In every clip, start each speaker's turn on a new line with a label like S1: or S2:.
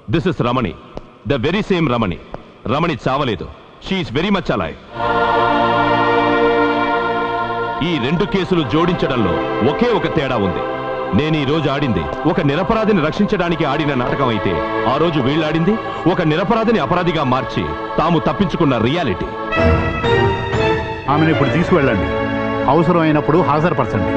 S1: this is Ramani the very same Ramani Ramani చావలేదు she's very much alive ఈ రెండు కేసులు జోడించడంలో ఒకే ఒక తేడా ఉంది నేను ఈ రోజు ఆడింది ఒక నిరపరాధిని రక్షించడానికి ఆడిన నాటకం అయితే ఆ రోజు వీళ్ళాడింది ఒక నిరపరాధిని అపరాధిగా మార్చి తాము తప్పించుకున్న రియాలిటీ
S2: ఆమెను ఇప్పుడు తీసుకువెళ్ళండి అవసరమైనప్పుడు హాజరుపరచండి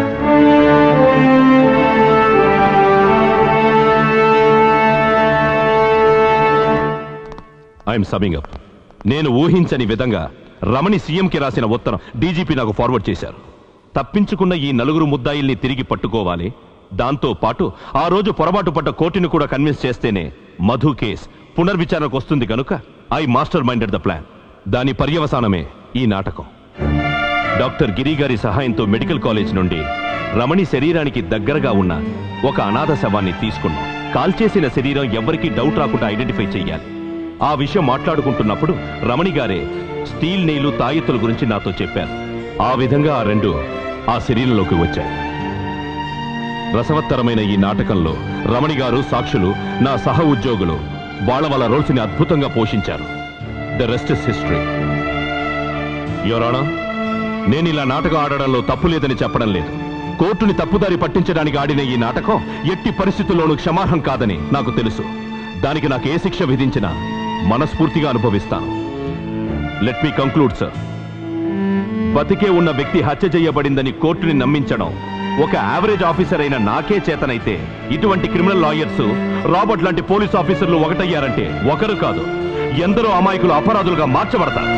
S1: ఐఎమ్ సమింగ్ అప్ నేను ఊహించని విధంగా రమణి సీఎంకి రాసిన ఉత్తరం డీజీపీ నాకు ఫార్వర్డ్ చేశారు తప్పించుకున్న ఈ నలుగురు ముద్దాయిల్ని తిరిగి పట్టుకోవాలి దాంతో పాటు ఆ రోజు పొరపాటు పడ్డ కోర్టుని కూడా కన్విన్స్ చేస్తేనే మధు కేస్ పునర్విచారణకు వస్తుంది గనుక I master minded the plan దాని పర్యవసానమే ఈ నాటకం డాక్టర్ గిరి గారి సహాయంతో మెడికల్ కాలేజ్ నుండి రమణి శరీరానికి దగ్గరగా ఉన్న ఒక అనాథ శవాన్ని తీసుకున్నాం కాల్చేసిన శరీరం ఎవరికీ డౌట్ రాకుండా ఐడెంటిఫై చెయ్యాలి ఆ విషయం మాట్లాడుకుంటున్నప్పుడు రమణి గారే స్టీల్ నీళ్లు తాయెత్తుల గురించి నాతో చెప్పారు ఆ విధంగా ఆ రెండు ఆ శరీరంలోకి వచ్చాయి రసవత్తరమైన ఈ నాటకంలో రమణి గారు సాక్షులు నా సహ ఉద్యోగులు వాళ్ళ వాళ్ళ రోల్స్ ని అద్భుతంగా పోషించారు ద రెస్ట్ ఇస్ హిస్టరీ యోరానా నేను ఇలా నాటకం ఆడడంలో తప్పు లేదని చెప్పడం లేదు కోర్టుని తప్పుదారి పట్టించడానికి ఆడిన ఈ నాటకం ఎట్టి పరిస్థితుల్లోనూ క్షమార్హం కాదని నాకు తెలుసు దానికి నాకు ఏ శిక్ష విధించినా మనస్ఫూర్తిగా అనుభవిస్తాను లెట్ మీ కంక్లూడ్ సార్ బతికే ఉన్న వ్యక్తి హత్య చేయబడిందని కోర్టుని నమ్మించడం ఒక యావరేజ్ ఆఫీసర్ అయిన నాకే చేతనైతే ఇటువంటి క్రిమినల్ లాయర్స్ రాబర్ట్ లాంటి పోలీస్ ఆఫీసర్లు ఒకటయ్యారంటే ఒకరు కాదు ఎందరో అమాయకులు అపరాధులుగా మార్చబడతారు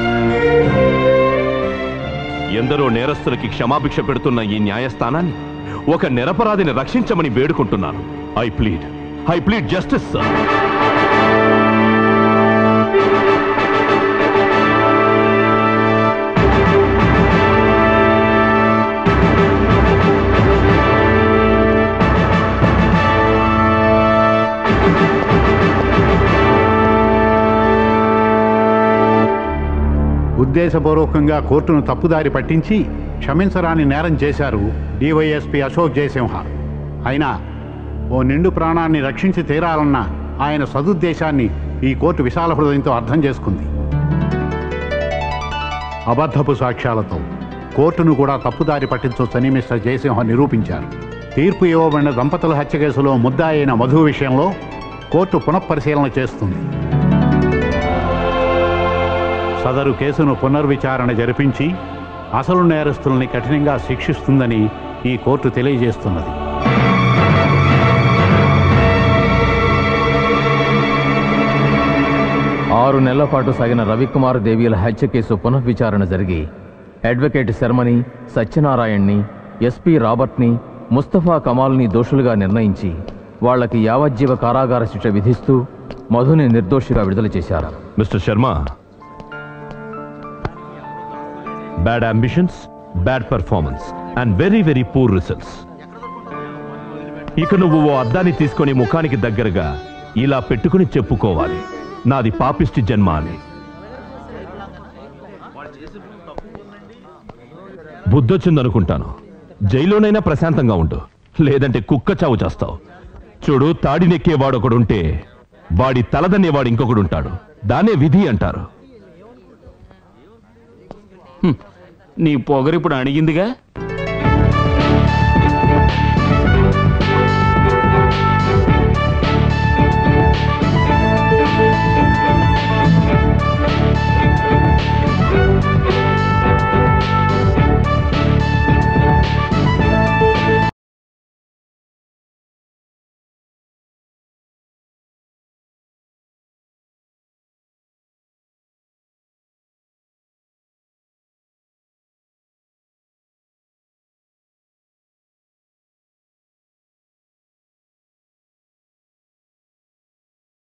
S1: ఎందరో నేరస్తులకి క్షమాభిక్ష పెడుతున్న ఈ న్యాయస్థానాన్ని ఒక నిరపరాధిని రక్షించమని వేడుకుంటున్నాను I plead I plead justice sir
S2: ఉద్దేశపూర్వకంగా కోర్టును తప్పుదారి పట్టించి క్షమించరాని నేరం చేశారు డివైఎస్పీ అశోక్ జయసింహ అయినా ఓ నిండు ప్రాణాన్ని రక్షించి తీరాలన్న ఆయన సదుద్దేశాన్ని ఈ కోర్టు విశాల హృదయంతో అర్థం చేసుకుంది అబద్ధపు సాక్ష్యాలతో కోర్టును కూడా తప్పుదారి పట్టించవచ్చని మిస్టర్ జయసింహ నిరూపించారు తీర్పు ఇవ్వబడిన దంపతుల హత్య కేసులో ముద్దాయి అయిన మధు విషయంలో కోర్టు పునఃపరిశీలన చేస్తుంది సదరు కేసును పునర్విచారణ జరిపించి అసలు నేరస్తుల్ని కఠినంగా శిక్షిస్తుందని ఈ కోర్టు తెలియజేస్తున్నది
S3: ఆరు నెలల పాటు సాగిన రవికుమార్ దేవిల హత్య కేసు పునఃవిచారణ జరిగి అడ్వకేట్ శర్మని సత్యనారాయణ్ని ఎస్పీ రాబర్ట్ని ముస్తఫా కమాల్ని దోషులుగా నిర్ణయించి వాళ్ళకి యావజ్జీవ కారాగార శిక్ష విధిస్తూ మధుని నిర్దోషిగా విడుదల చేశారు
S1: Mister Sharma bad ambitions bad performance and very very poor results ఇక నువ్వు ఓ అద్దాన్ని తీసుకొని ముఖానికి దగ్గరగా ఇలా పెట్టుకుని చెప్పుకోవాలి నాది పాపిష్టి జన్మ అని బుద్ధొచ్చిందనుకుంటాను జైల్లోనైనా ప్రశాంతంగా ఉండు లేదంటే కుక్క చావు చేస్తావు చూడు తాడినెక్కేవాడొకడుంటే వాడి తలదన్నేవాడు ఇంకొకడు ఉంటాడు దాన్నే విధి అంటారు
S4: నీ పొగరిప్పుడు అణిగిందిగా